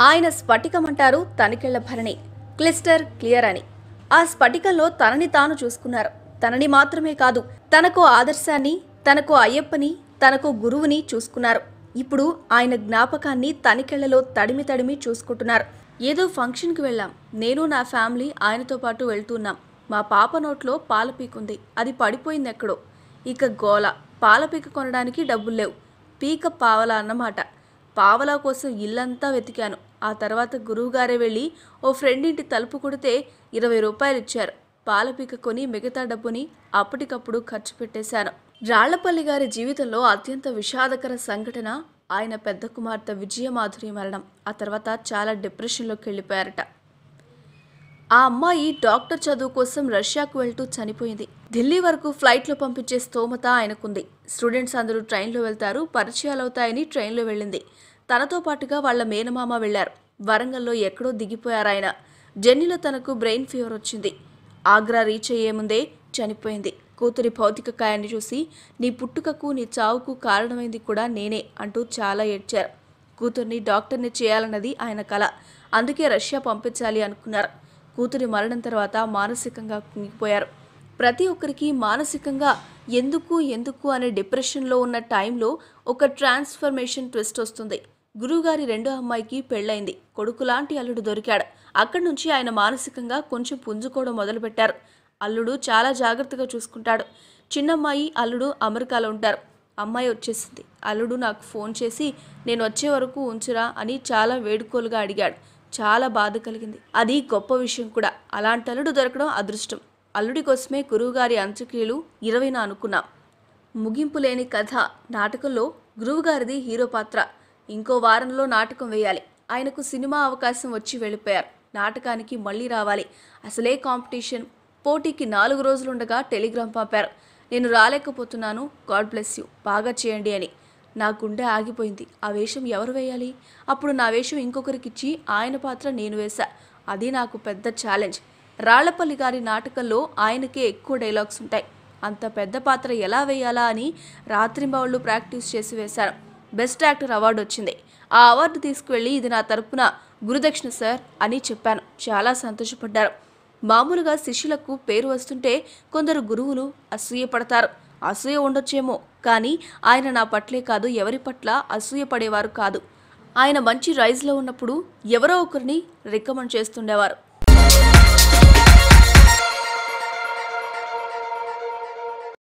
ఆయన స్ఫటికమంటారు Tanikella Bharani crystal clear అని ఆ స్ఫటికంలో తనని తాను చూసుకున్నారు తనని మాత్రమే కాదు తనకు ఆదర్శాన్ని తనకు అయ్యప్పని తనకు గురువుని చూసుకున్నారు ఇప్పుడు ఆయన జ్ఞాపకాన్ని తనికెళ్లలో తడిమి తడిమి చూసుకుంటున్నారు ఏదో ఫంక్షన్కి వెళ్ళాం నేను నా ఫ్యామిలీ ఆయనతో పాటు వెళ్తున్నాం మా పాప నోట్లో పాల పీకుంది అది పడిపోయింది ఎక్కడో ఇక గోల పాల పీక కొనడానికి డబ్బులు లేవు పీక పావలా అన్నమాట పావలా కోసం ఇల్లంతా వెతికాను ఆ తర్వాత గురువుగారే వెళ్ళి ఓ ఫ్రెండ్ ఇంటి తలుపు కొడితే ఇరవై రూపాయలు ఇచ్చారు పాలపీక కొని మిగతా డబ్బుని అప్పటికప్పుడు ఖర్చు పెట్టేశాను రాళ్లపల్లి గారి జీవితంలో అత్యంత విషాదకర సంఘటన ఆయన పెద్ద కుమార్తె విజయమాధురి మరణం ఆ తర్వాత చాలా డిప్రెషన్లోకి వెళ్ళిపోయారట ఆ అమ్మాయి డాక్టర్ చదువు కోసం రష్యాకు వెళ్తూ చనిపోయింది ఢిల్లీ వరకు ఫ్లైట్లో పంపించే స్తోమత ఆయనకుంది స్టూడెంట్స్ అందరూ ట్రైన్లో వెళ్తారు పరిచయాలు అవుతాయని ట్రైన్లో వెళ్ళింది తనతో పాటుగా వాళ్ళ మేనమామ వెళ్లారు వరంగల్లో ఎక్కడో దిగిపోయారు ఆయన జర్నీలో తనకు బ్రెయిన్ ఫీవర్ వచ్చింది ఆగ్రా రీచ్ అయ్యే ముందే చనిపోయింది కూతురి భౌతిక కాయాన్ని చూసి నీ పుట్టుకకు నీ చావుకు కారణమైంది కూడా నేనే అంటూ చాలా ఏడ్చారు కూతుర్ని డాక్టర్ని చేయాలన్నది ఆయన కల అందుకే రష్యా పంపించాలి అనుకున్నారు కూతురి మరణం తర్వాత మానసికంగా కుంగిపోయారు ప్రతి ఒక్కరికి మానసికంగా ఎందుకు ఎందుకు అనే డిప్రెషన్లో ఉన్న టైంలో ఒక ట్రాన్స్ఫర్మేషన్ ట్విస్ట్ వస్తుంది గురువుగారి రెండో అమ్మాయికి పెళ్ళైంది కొడుకు లాంటి అల్లుడు దొరికాడు అక్కడి నుంచి ఆయన మానసికంగా కొంచెం పుంజుకోవడం మొదలుపెట్టారు అల్లుడు చాలా జాగ్రత్తగా చూసుకుంటాడు చిన్నమ్మాయి అల్లుడు అమెరికాలో ఉంటారు అమ్మాయి వచ్చేసింది అల్లుడు నాకు ఫోన్ చేసి నేను వచ్చే వరకు ఉంచురా అని చాలా వేడుకోలుగా అడిగాడు చాలా బాధ కలిగింది అది గొప్ప విషయం కూడా అలాంటి అల్లుడు దొరకడం అదృష్టం అల్లుడి కోసమే గురువుగారి అంత్యక్రియలు ఇరవైన అనుకున్నాం ముగింపు లేని కథ నాటకంలో గురువుగారిది హీరో పాత్ర ఇంకో వారంలో నాటకం వేయాలి ఆయనకు సినిమా అవకాశం వచ్చి వెళ్ళిపోయారు నాటకానికి మళ్ళీ రావాలి అసలే కాంపిటీషన్ పోటీకి నాలుగు రోజులుండగా టెలిగ్రామ్ పంపారు నేను రాలేకపోతున్నాను గాడ్ బ్లెస్ యూ బాగా చేయండి అని నా గుండె ఆగిపోయింది ఆ వేషం ఎవరు వేయాలి అప్పుడు నా వేషం ఇంకొకరికిచ్చి ఆయన పాత్ర నేను వేశా అది నాకు పెద్ద ఛాలెంజ్ రాళ్లపల్లి గారి నాటకంలో ఆయనకే ఎక్కువ డైలాగ్స్ ఉంటాయి అంత పెద్ద పాత్ర ఎలా వేయాలా అని రాత్రింబవళ్ళు ప్రాక్టీస్ చేసి వేశాను బెస్ట్ యాక్టర్ అవార్డు వచ్చింది ఆ అవార్డు తీసుకువెళ్ళి ఇది నా తరపున గురుదక్షిణ సార్ అని చెప్పాను చాలా సంతోషపడ్డారు మామూలుగా శిష్యులకు పేరు వస్తుంటే కొందరు గురువులు అసూయ పడతారు అసూయ ఉండొచ్చేమో కానీ ఆయన నా పట్లే కాదు ఎవరి పట్ల అసూయ పడేవారు కాదు ఆయన మంచి రైజ్లో ఉన్నప్పుడు ఎవరో ఒకరిని రికమెండ్ చేస్తుండేవారు